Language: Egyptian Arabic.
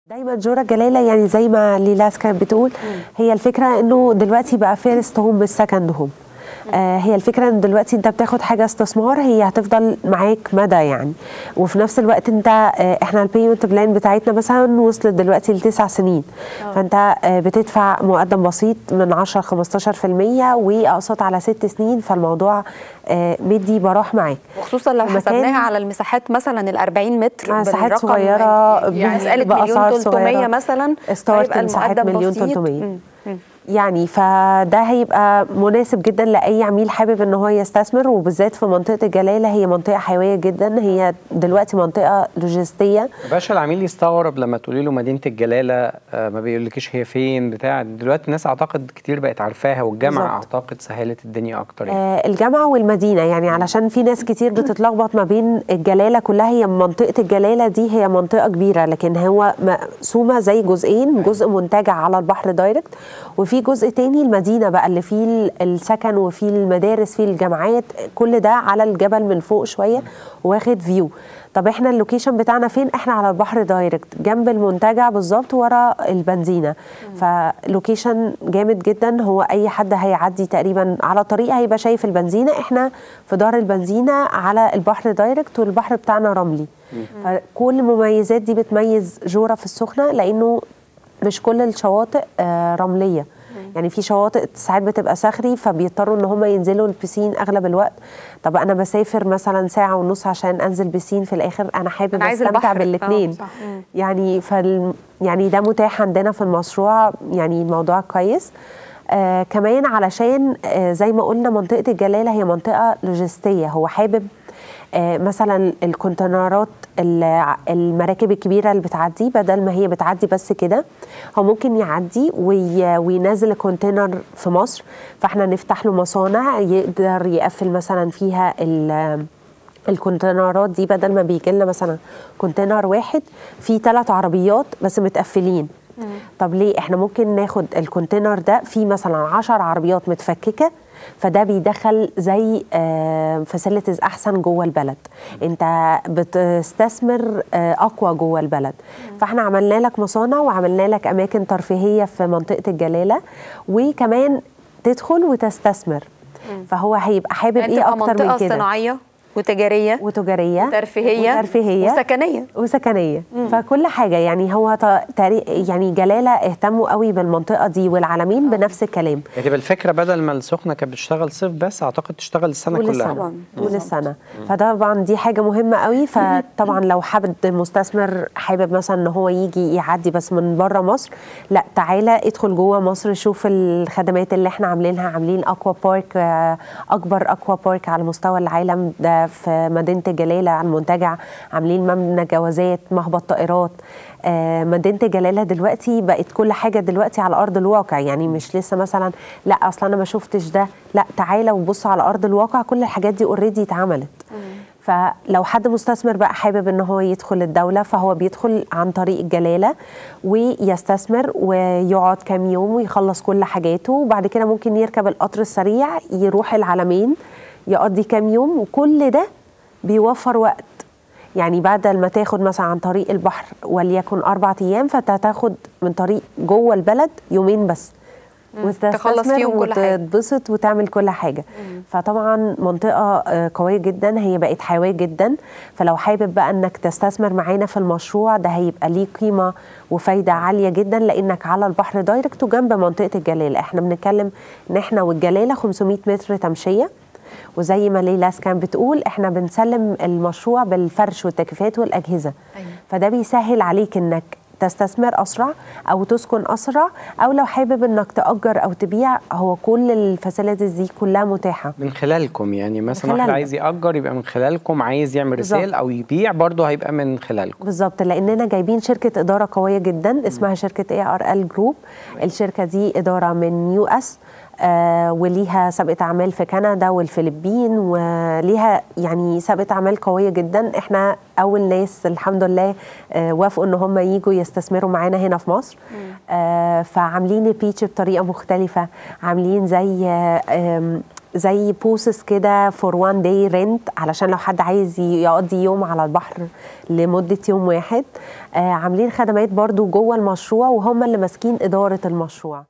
دايما جورا جلاله يعني زي ما ليلاس كانت بتقول هي الفكره انه دلوقتي بقى فيرست هوم مش سكند هوم آه هي الفكره ان دلوقتي انت بتاخد حاجه استثمار هي هتفضل معاك مدى يعني وفي نفس الوقت انت آه احنا البيمنت بلان بتاعتنا مثلا وصلت دلوقتي لتسع سنين فانت آه بتدفع مقدم بسيط من 10 15% واقساط على ست سنين فالموضوع آه مدي براح معاك وخصوصا لو في مكان- حسبناها على المساحات مثلا ال 40 متر مساحات بالرقم صغيرة يعني ب- مساله بأسعار مليون 300 صغيرة. مثلا ستارت هيبقى مساحات المقدم مليون بسيط. 300. مم. مم. يعني فده هيبقى مناسب جدا لاي عميل حابب ان هو يستثمر وبالذات في منطقه الجلاله هي منطقه حيويه جدا هي دلوقتي منطقه لوجستيه باشا العميل يستغرب لما تقولي له مدينه الجلاله آه، ما بيقولكيش هي فين بتاع دلوقتي الناس اعتقد كتير بقت عارفاها والجامعه بالظبط. اعتقد سهلت الدنيا اكتر يعني. آه، الجامعه والمدينه يعني علشان في ناس كتير بتتلخبط ما بين الجلاله كلها هي منطقه الجلاله دي هي منطقه كبيره لكن هو مقسومه زي جزئين جزء منتجع على البحر دايركت وفي جزء تاني المدينه بقى اللي فيه ال- السكن وفيه المدارس فيه الجامعات كل ده على الجبل من فوق شويه واخد فيو طب احنا اللوكيشن بتاعنا فين احنا على البحر دايركت جنب المنتجع بالظبط ورا البنزينه فلوكيشن جامد جدا هو اي حد هيعدي تقريبا على طريق هيبقى شايف البنزينه احنا في دار البنزينه على البحر دايركت والبحر بتاعنا رملي فكل المميزات دي بتميز جوره في السخنه لانه مش كل الشواطئ آه، رمليه يعني في شواطئ ساعات بتبقى صخري فبيضطروا ان هم ينزلوا البسين اغلب الوقت طب انا بسافر مثلا ساعه ونص عشان انزل بسين في الاخر انا حابب أنا عايز استمتع البحر. بالاثنين آه، صح. مم. يعني فال يعني ده متاح عندنا في المشروع يعني الموضوع كويس آه كمان علشان آه زي ما قلنا منطقه الجلاله هي منطقه لوجستيه هو حابب آه مثلا الكونتينرات الع- المراكب الكبيره اللي بتعدي بدل ما هي بتعدي بس كده هو ممكن يعدي وي وينزل الكونتينر في مصر فاحنا نفتح له مصانع يقدر يقفل مثلا فيها ال- الكونتينرات دي بدل ما بيجي لنا مثلا كونتينر واحد فيه ثلاث عربيات بس متقفلين طب ليه احنا ممكن ناخد الكونتينر ده فيه مثلا 10 عربيات متفككه فده بيدخل زي فاسيلتيز احسن جوه البلد انت بتستثمر آه، اقوى جوه البلد فاحنا عملنا لك مصانع وعملنا لك اماكن ترفيهيه في منطقه الجلاله وكمان تدخل وتستثمر فهو هيبقى حابب يعني ايه تبقى اكتر من منطقه كده صناعيه وتجاريه وتجاريه وترفيهيه وترفيهيه وسكنيه وسكنيه فكل حاجه يعني هو ط- تاري- يعني جلاله اهتموا قوي بالمنطقه دي والعالمين بنفس الكلام يعني تبقى الفكره بدل ما السخنه كانت بتشتغل صيف بس اعتقد تشتغل السنه طول كلها السنه طول السنه فطبعا دي حاجه مهمه قوي فطبعا لو حد مستثمر حابب مثلا ان هو يجي يعدي بس من بره مصر لا تعالى ادخل جوه مصر شوف الخدمات اللي احنا عاملينها عاملين اكوا بارك آه، اكبر اكوا بارك على مستوى العالم ده في مدينه الجلاله على المنتجع عاملين مبنى جوازات مهبط طائرات آه، مدينه الجلاله دلوقتي بقت كل حاجه دلوقتي على ارض الواقع يعني مش لسه مثلا لا اصلا انا ما شفتش ده لا تعالى وبص على ارض الواقع كل الحاجات دي اوريدي اتعملت فلو حد مستثمر بقى حابب ان هو يدخل الدوله فهو بيدخل عن طريق الجلاله ويستثمر ويقعد كام يوم ويخلص كل حاجاته وبعد كده ممكن يركب القطر السريع يروح العلمين يقضي كام يوم وكل ده بيوفر وقت يعني بدل ما تاخد مثلا عن طريق البحر وليكن أربع أيام فهتاخد من طريق جوه البلد يومين بس تخلص فيهم كل حاجة. وتتبسط وتعمل كل حاجة فطبعا منطقة آه، قوية جدا هي بقت حيوية جدا فلو حابب بقى انك تستثمر معانا في المشروع ده هيبقى ليه قيمة وفايدة عالية جدا لانك على البحر دايركت وجنب منطقة الجلالة احنا بنتكلم ان احنا والجلالة 500 متر تمشية وزي ما ليلاس كان بتقول احنا بنسلم المشروع بالفرش والتكييفات والاجهزه أيوة. فده بيسهل عليك انك تستثمر اسرع او تسكن اسرع او لو حابب انك تاجر او تبيع هو كل الفاسيلتيز دي كلها متاحه من خلالكم يعني مثلا واحد خلالنا. عايز يأجر يبقى من خلالكم عايز يعمل بالظبط. رسال او يبيع برضه هيبقى من خلالكم بالظبط لاننا جايبين شركه اداره قويه جدا اسمها شركه اي ار ال جروب الشركه دي اداره من يو اس آه وليها سابقه اعمال في كندا والفلبين وليها يعني سابقه اعمال قويه جدا احنا اول ناس الحمد لله آه وافقوا ان هم يجوا يستثمروا معانا هنا في مصر آه فعاملين البيتش بطريقه مختلفه عاملين زي آه آم، زي بوسس كده فور وان داي رنت علشان لو حد عايز يقضي يوم على البحر لمده يوم واحد آه عاملين خدمات برضو جوه المشروع وهم اللي ماسكين اداره المشروع